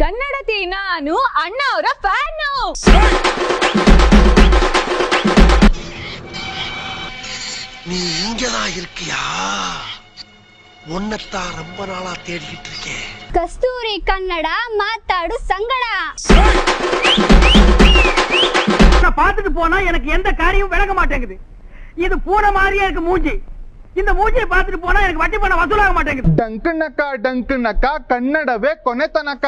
ಕನ್ನಡತಿ ನಾನು ಅಣ್ಣ ಅವರ ಫ್ಯಾನು நீ இங்கதான் இருக்கியா உன்னைத்தான் ரொம்ப நாளா தேடிக்கிட்டு இருக்கேன் ಕಸ್ತೂರಿ ಕನ್ನಡ ಮಾತಾಡು ಸಂಗಡ நான் பார்த்துட்டு போனா எனக்கு எந்த காரியமும் விளங்க மாட்டேங்குது இது பூனை மாதிரியே இருக்கு மூஞ்சி இந்த மூஞ்சியை பார்த்துட்டு போனா எனக்கு வட்டி பணம் வசூலாக மாட்டேங்குது ಡಂಕ್ ನಕ ಡಂಕ್ ನಕ ಕನ್ನಡವೇ ಕೊನೆ ತನಕ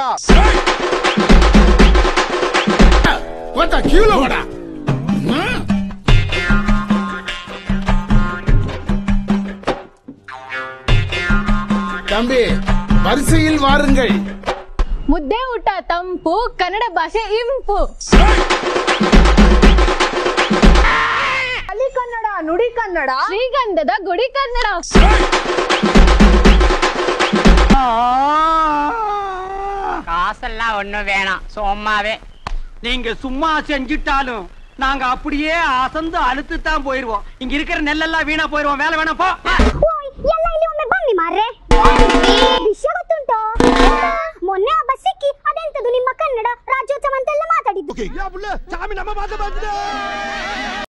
தம்பி வரிசையில் வாருங்கள் ಮುದ್ದೆ ಊಟ ತಂಪು ಕನ್ನಡ ಭಾಷೆ ಇಂಪು ಅಲಿ ಕನ್ನಡ ನುಡಿ ಕನ್ನಡ ಶ್ರೀಗಂಧದ ಗುಡಿ ಕನ್ನಡ காசெல்லாம் ஒண்ணும் வேணாம் சும்மாவே நீங்க சும்மா செஞ்சுட்டாலும் நாங்க அப்படியே அசந்து அழுத்து தான் போயிருவோம் இங்க இருக்கிற நெல்லெல்லாம் வீணா போயிருவோம் வேலை வேணா போ ಓಯ್ ಎಲ್ಲ ಇಲ್ಲಿ ಒಮ್ಮೆ ಬನ್ನಿ ಮಾರ್ರೆ ವಿಷಯ ಗೊತ್ತುಂಟೋ ಮೊನ್ನೆ ಆ ಬಸ್ ಸಿಕ್ಕಿ ಅದೆಂತದು ನಿಮ್ಮ ಕನ್ನಡ ರಾಜ್ಯೋತ್ಸವ ಅಂತೆಲ್ಲ ಮಾತಾಡಿದ್ದು சாமி நம்ம பார்த்து பார்த்துட்டு